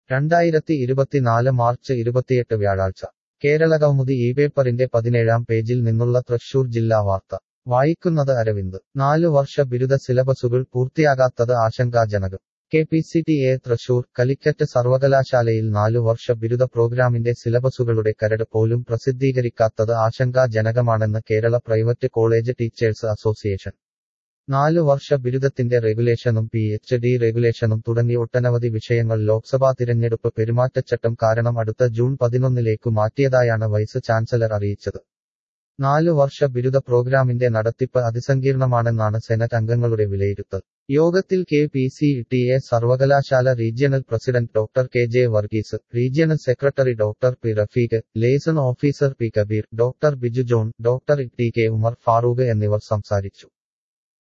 രണ്ടായിരത്തി ഇരുപത്തിനാല് മാർച്ച് ഇരുപത്തിയെട്ട് വ്യാഴാഴ്ച കേരള കൗമുദി ഈ പേപ്പറിന്റെ പതിനേഴാം പേജിൽ നിന്നുള്ള തൃശൂർ ജില്ലാ വാർത്ത വായിക്കുന്നത് അരവിന്ദ് നാലു വർഷ ബിരുദ സിലബസുകൾ പൂർത്തിയാകാത്തത് ആശങ്കാജനകം K P C T A Thrissur Calicut സർവകലാശാലയിൽ നാലു വർഷ ബിരുദ പ്രോഗ്രാമിന്റെ സിലബസുകളുടെ കരട് പോലും പ്രസിദ്ധീകരിക്കാത്തത് ആശങ്കാജനകമാണെന്ന് Kerala private college teachers association നാലു വർഷ ബിരുദത്തിന്റെ റെഗുലേഷനും പി എച്ച് ഡി റെഗുലേഷനും തുടങ്ങി ഒട്ടനവധി വിഷയങ്ങൾ ലോക്സഭാ തിരഞ്ഞെടുപ്പ് പെരുമാറ്റച്ചട്ടം കാരണം അടുത്ത ജൂൺ പതിനൊന്നിലേക്കു മാറ്റിയതായാണ് വൈസ് ചാൻസലർ അറിയിച്ചത് നാലു വർഷ ബിരുദ പ്രോഗ്രാമിന്റെ നടത്തിപ്പ് അതിസങ്കീർണമാണെന്നാണ് സെനറ്റ് അംഗങ്ങളുടെ വിലയിരുത്തൽ യോഗത്തിൽ K P C T A സർവകലാശാല regional president doctor K J Varghese regional secretary doctor P Rafeeq liaison officer P Kabeer doctor Biju John doctor T K Umar Farooq എന്നിവർ സംസാരിച്ചു